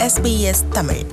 SBS Tamil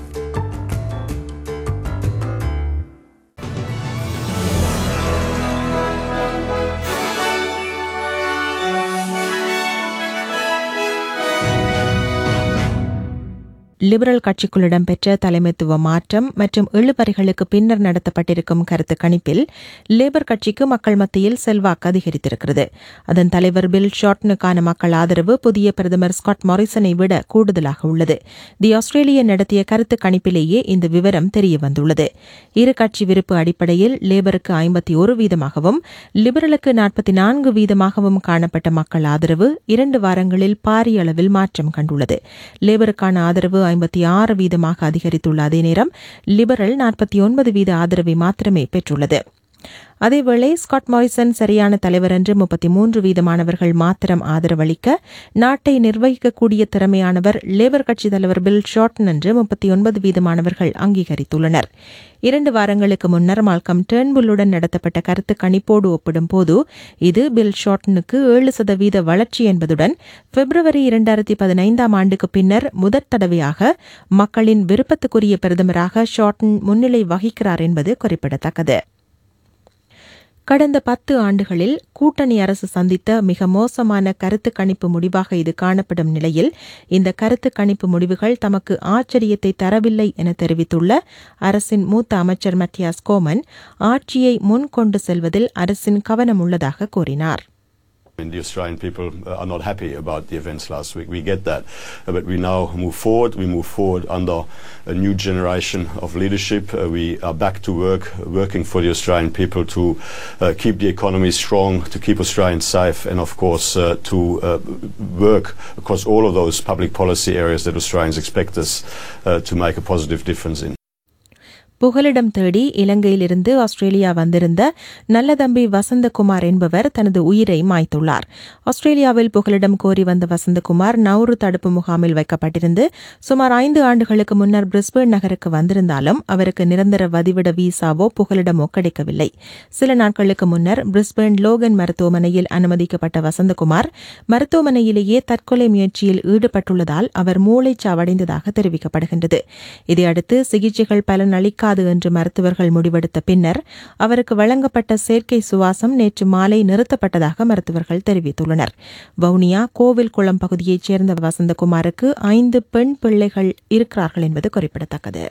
liberal கட்சிக்குள் இடம்பெற்ற தலைமைத்துவ மாற்றம் மற்றும் இழுபறிகளுக்கு பின்னர் நடத்தப்பட்டிருக்கும் கருத்து கணிப்பில் லேபர் கட்சிக்கு மக்கள் மத்தியில் செல்வாக்கு அதிகரித்திருக்கிறது அதன் தலைவர் பில் ஷார்ட்டனுக்கான மக்கள் ஆதரவு புதிய பிரதமர் ஸ்காட் மாரிசனை விட கூடுதலாக உள்ளது தி ஆஸ்திரேலியன் நடத்திய கருத்து கணிப்பிலேயே இந்த விவரம் தெரியவந்துள்ளது இரு கட்சி விருப்பு அடிப்படையில் லேபருக்கு ஐம்பத்தி ஒரு வீதமாகவும் லிபரலுக்கு நாற்பத்தி நான்கு வீதமாகவும் காணப்பட்ட மக்கள் ஆதரவு இரண்டு வாரங்களில் பாரிய அளவில் மாற்றம் கண்டுள்ளது லேபருக்கான ஆதரவு ஐம்பத்தி ஆறு வீதமாக அதிகரித்துள்ள அதே நேரம் லிபரல் நாற்பத்தி ஒன்பது வீத ஆதரவை மாத்திரமே பெற்றுள்ளது அதேவேளை ஸ்காட் மாரிசன் சரியான தலைவர் என்று முப்பத்தி மூன்று வீதமானவர்கள் மாத்திரம் ஆதரவளிக்க நாட்டை நிர்வகிக்கக்கூடிய திறமையானவர் லேபர் கட்சி தலைவர் பில் ஷார்டன் என்று முப்பத்தி ஒன்பது வீதமானவர்கள் அங்கீகரித்துள்ளனர் இரண்டு வாரங்களுக்கு முன்னர் மால்கம் டேர்ன்புல்லுடன் நடத்தப்பட்ட கருத்து கணிப்போடு ஒப்பிடும்போது இது பில் ஷார்டனுக்கு ஏழு சதவீத வளர்ச்சி என்பதுடன் பிப்ரவரி இரண்டாயிரத்தி பதினைந்தாம் ஆண்டுக்கு பின்னர் முதற் தடவையாக மக்களின் விருப்பத்துக்குரிய பிரதமராக ஷார்டன் முன்னிலை வகிக்கிறார் என்பது குறிப்பிடத்தக்கது கடந்த பத்து ஆண்டுகளில் கூட்டணி அரசு சந்தித்த மிக மோசமான கருத்து கணிப்பு முடிவாக இது காணப்படும் நிலையில் இந்த கருத்து கணிப்பு முடிவுகள் தமக்கு ஆச்சரியத்தை தரவில்லை என தெரிவித்துள்ள அரசின் மூத்த அமைச்சர் மத்தியாஸ் கோமன் ஆட்சியை முன் கொண்டு செல்வதில் அரசின் கவனம் உள்ளதாக கூறினார் And the Australian people uh, are not happy about the events last week. We get that. Uh, but we now move forward. We move forward under a new generation of leadership. Uh, we are back to work, working for the Australian people to uh, keep the economy strong, to keep Australians safe, and of course uh, to uh, work across all of those public policy areas that Australians expect us uh, to make a positive difference in. புகலிடம் தேடி இலங்கையிலிருந்து Australia வந்திருந்த நல்லதம்பி வசந்தகுமார் என்பவர் தனது உயிரை மாய்த்துள்ளார் ஆஸ்திரேலியாவில் புகலிடம் கோரி வந்த வசந்தகுமார் நவுரு தடுப்பு முகாமில் வைக்கப்பட்டிருந்து சுமார் ஐந்து ஆண்டுகளுக்கு முன்னர் பிரிஸ்பேன் நகருக்கு வந்திருந்தாலும் அவருக்கு நிரந்தர வதிவிட வீசாவோ புகலிடமோ கிடைக்கவில்லை சில நாட்களுக்கு முன்னர் பிரிஸ்பேன் லோகன் மருத்துவமனையில் அனுமதிக்கப்பட்ட வசந்தகுமார் மருத்துவமனையிலேயே தற்கொலை முயற்சியில் ஈடுபட்டுள்ளதால் அவர் மூளைச்சாவடைந்ததாக தெரிவிக்கப்படுகின்றது இதையடுத்து சிகிச்சைகள் பலன் அளிக்காது என்று மருத்துவர்கள் முடிவெடுத்த பின்னர் அவருக்கு வழங்கப்பட்ட செயற்கை சுவாசம் நேற்று மாலை நிறுத்தப்பட்டதாக மருத்துவர்கள் தெரிவித்துள்ளனர் வவுனியா கோவில் குளம் பகுதியைச் சேர்ந்த வசந்தகுமாருக்கு ஐந்து பெண் பிள்ளைகள் இருக்கிறார்கள் என்பது குறிப்பிடத்தக்கது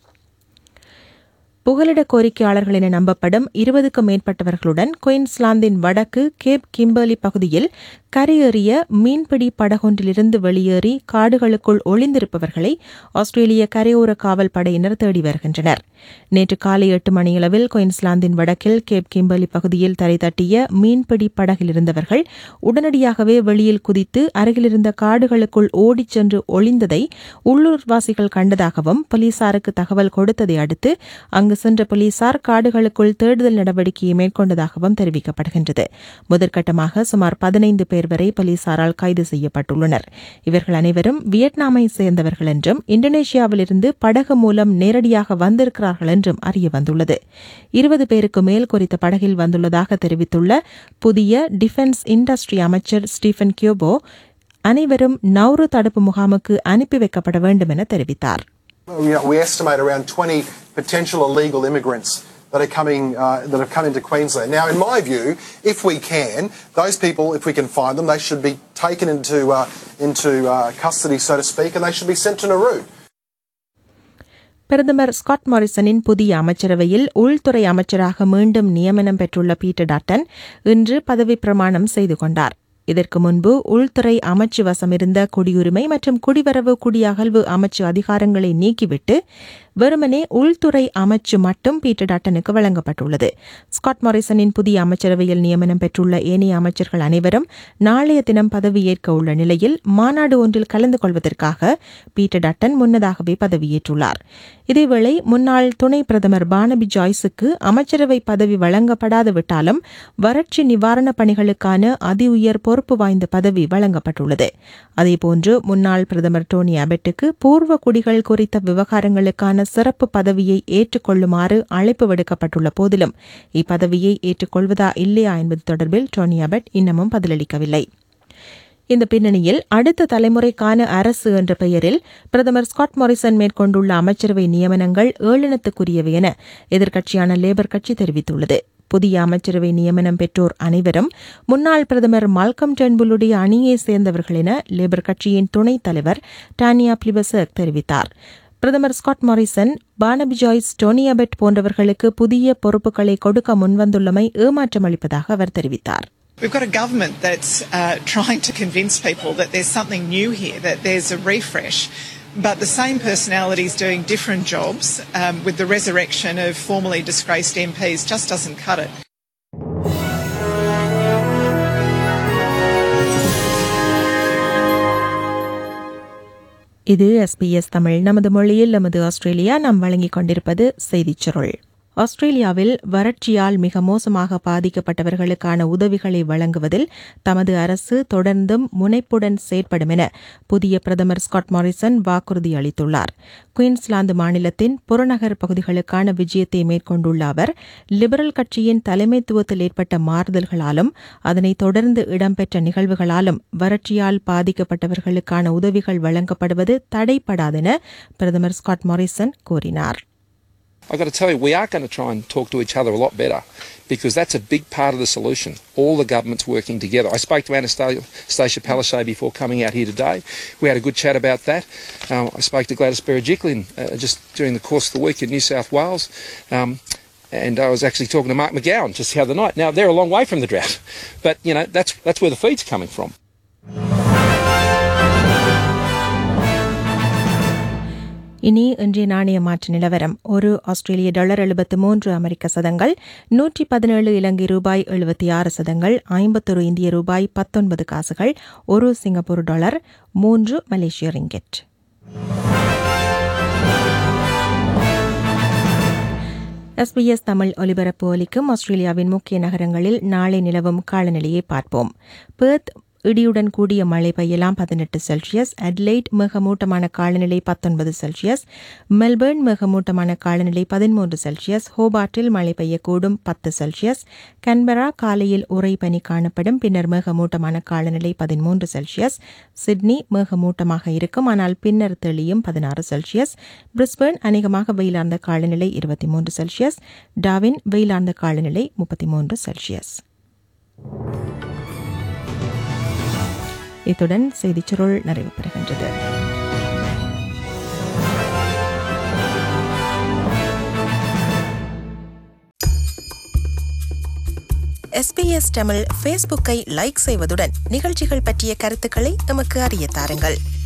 புகலிட கோரிக்கையாளர்கள் என நம்பப்படும் இருபதுக்கும் மேற்பட்டவர்களுடன் குயின்ஸ்லாந்தின் வடக்கு கேப் கிம்பர்லி பகுதியில் கரையேறிய மீன்பிடி படகொன்றிலிருந்து வெளியேறி காடுகளுக்குள் ஒளிந்திருப்பவர்களை ஆஸ்திரேலிய கரையோர காவல் படையினர் தேடி வருகின்றனர் நேற்று காலை எட்டு மணியளவில் குயின்ஸ்லாந்தின் வடக்கில் கேப் கிம்பர்லி பகுதியில் தரை தட்டிய மீன்பிடி படகில் இருந்தவர்கள் உடனடியாகவே வெளியில் குதித்து அருகிலிருந்த காடுகளுக்குள் ஓடிச் சென்று ஒளிந்ததை உள்ளூர்வாசிகள் கண்டதாகவும் போலீசாருக்கு தகவல் கொடுத்ததை அடுத்து அங்கு சென்ற போலீசார் காடுகளுக்குள் தேடுதல் நடவடிக்கையை மேற்கொண்டதாகவும் தெரிவிக்கப்படுகின்றது முதற்கட்டமாக சுமார் பதினைந்து பேர் வரை போலீசாரால் கைது செய்யப்பட்டுள்ளனர் இவர்கள் அனைவரும் வியட்நாமை சேர்ந்தவர்கள் என்றும் இந்தோனேஷியாவிலிருந்து படகு மூலம் நேரடியாக வந்திருக்கிறார்கள் என்றும் அறிய வந்துள்ளது இருபது பேருக்கு மேல் குறித்த படகில் வந்துள்ளதாக தெரிவித்துள்ள புதிய டிஃபென்ஸ் இண்டஸ்ட்ரி அமைச்சர் ஸ்டீஃபன் கியோபோ அனைவரும் நவ்ரு தடுப்பு முகாமுக்கு அனுப்பி வைக்கப்பட வேண்டும் என தெரிவித்தார் You know, we estimate around 20 potential illegal immigrants that are coming, uh, that have come into Queensland. Now, in my view, if we can, those people, if we can find them, they should be taken into, uh, into uh, custody, so to speak, and they should be sent to Nauru. பிரதமர் Scott மாரிசனின் புதிய அமைச்சரவையில் உள்துறை அமைச்சராக மீண்டும் நியமனம் பெற்றுள்ள Peter டாட்டன் இன்று பதவி பிரமாணம் செய்து கொண்டார் இதற்கு முன்பு உள்துறை அமைச்சு வசமிருந்த குடியுரிமை மற்றும் குடிவரவு குடியகழ்வு அமைச்சு அதிகாரங்களை நீக்கிவிட்டு வெறுமனே உள்துறை அமைச்சு மட்டும் பீட்டர் டாட்டனுக்கு வழங்கப்பட்டுள்ளது ஸ்காட் மாரிசனின் புதிய அமைச்சரவையில் நியமனம் பெற்றுள்ள ஏனைய அமைச்சர்கள் அனைவரும் நாளைய தினம் பதவியேற்க உள்ள நிலையில் மாநாடு ஒன்றில் கலந்து கொள்வதற்காக பீட்டர் டாட்டன் முன்னதாகவே பதவியேற்றுள்ளார் இதேவேளை முன்னாள் துணை பிரதமர் பானபி ஜாய்ஸுக்கு அமைச்சரவை பதவி வழங்கப்படாது விட்டாலும் வறட்சி நிவாரணப் பணிகளுக்கான அதி உயர் பொறுப்பு வாய்ந்த பதவி வழங்கப்பட்டுள்ளது அதேபோன்று முன்னாள் பிரதமர் டோனி அபெட்டுக்கு பூர்வ குடிகள் குறித்த விவகாரங்களுக்கான சிறப்பு பதவியை ஏற்றுக்கொள்ளுமாறு அழைப்பு விடுக்கப்பட்டுள்ள போதிலும் இப்பதவியை ஏற்றுக்கொள்வதா இல்லையா என்பது தொடர்பில் டோனி அபெட் இன்னமும் பதிலளிக்கவில்லை இந்த பின்னணியில் அடுத்த தலைமுறைக்கான அரசு என்ற பெயரில் பிரதமர் ஸ்காட் மாரிசன் மேற்கொண்டுள்ள அமைச்சரவை நியமனங்கள் ஏளனத்துக்குரியவை என எதிர்க்கட்சியான லேபர் கட்சி தெரிவித்துள்ளது புதிய அமைச்சரவை நியமனம் பெற்றோர் அனைவரும் முன்னாள் பிரதமர் மால்கம் டென்புலுடைய அணியை சேர்ந்தவர்கள் என லேபர் கட்சியின் துணைத் தலைவர் டானியா பிளிபசர்க் தெரிவித்தார் பிரதமர் Scott Morrison Barnaby Joyce Tony Abbott போன்றவர்களுக்கு புதிய பொறுப்புகளை கொடுக்க முன்வந்துள்ளமை ஏமாற்றம் அளிப்பதாக அவர் தெரிவித்தார் We've got a government that's uh, trying to convince people that there's something new here, that there's a refresh. But the same personalities doing different jobs um, with the resurrection of formerly disgraced MPs just doesn't cut it. இது SBS Tamil நமது மொழியில் நமது Australia நாம் வழங்கிக் கொண்டிருப்பது செய்திச் சுருள் ஆஸ்திரேலியாவில் வறட்சியால் மிக மோசமாக பாதிக்கப்பட்டவர்களுக்கான உதவிகளை வழங்குவதில் தமது அரசு தொடர்ந்தும் முனைப்புடன் செயற்படும் என புதிய பிரதமர் ஸ்காட் மாரிசன் வாக்குறுதி அளித்துள்ளார் குயின்ஸ்லாந்து மாநிலத்தின் புறநகர் பகுதிகளுக்கான விஜயத்தை மேற்கொண்டுள்ள அவர் லிபரல் கட்சியின் தலைமைத்துவத்தில் ஏற்பட்ட மாறுதல்களாலும் அதனைத் தொடர்ந்து இடம்பெற்ற நிகழ்வுகளாலும் வறட்சியால் பாதிக்கப்பட்டவர்களுக்கான உதவிகள் வழங்கப்படுவது தடைப்படாதென பிரதமர் ஸ்காட் மாரிசன் கூறினார் I've got to tell you, we are going to try and talk to each other a lot better because that's a big part of the solution. All the governments working together. I spoke to Anastasia Palaszczuk before coming out here today. We had a good chat about that. Um, I spoke to Gladys Berejiklian uh, just during the course of the week in New South Wales. Um, and I was actually talking to Mark McGowan just the other night. Now, they're a long way from the drought, but, you know, that's, that's where the feed's coming from. இனி இன்றைய நாணய மாற்று நிலவரம் ஒரு ஆஸ்திரேலிய dollar எழுபத்து மூன்று அமெரிக்க சதங்கள் நூற்றி பதினேழு இலங்கை ரூபாய் எழுபத்தி ஆறு சதங்கள் ஐம்பத்தொரு இந்திய ரூபாய் பத்தொன்பது காசுகள் ஒரு சிங்கப்பூர் டாலர் மூன்று மலேசிய ரிங்கெட் எஸ்பிஎஸ் தமிழ் ஒலிபரப்பு ஒலிக்கும் ஆஸ்திரேலியாவின் முக்கிய நகரங்களில் நாளை நிலவும் காலநிலையை பார்ப்போம் பெர்த் இடியுடன் கூடிய மழை பெய்யலாம் பதினெட்டு செல்சியஸ் அட்லைட் மிகமூட்டமான காலநிலை பத்தொன்பது செல்சியஸ் மெல்பர்ன் மிகமூட்டமான காலநிலை பதிமூன்று செல்சியஸ் ஹோபார்ட்டில் மழை பெய்யக்கூடும் பத்து செல்சியஸ் கன்பரா காலையில் உறை பனி காணப்படும் பின்னர் மிகமூட்டமான காலநிலை பதிமூன்று செல்சியஸ் சிட்னி மிகமூட்டமாக இருக்கும் ஆனால் பின்னர் தெளியும் பதினாறு செல்சியஸ் பிரிஸ்பர்ன் அநேகமாக வெயிலார்ந்த காலநிலை இருபத்தி மூன்று செல்சியஸ் டாவின் வெயிலார்ந்த காலநிலை முப்பத்தி மூன்று செல்சியஸ் இத்துடன் செய்திச் சுருள் நிறைவு பெறுகின்றது எஸ்பிஎஸ் தமிழ் ஃபேஸ்புக்கை லைக் செய்வதுடன் நிகழ்ச்சிகள் பற்றிய கருத்துக்களை எமக்கு அறிய தாருங்கள்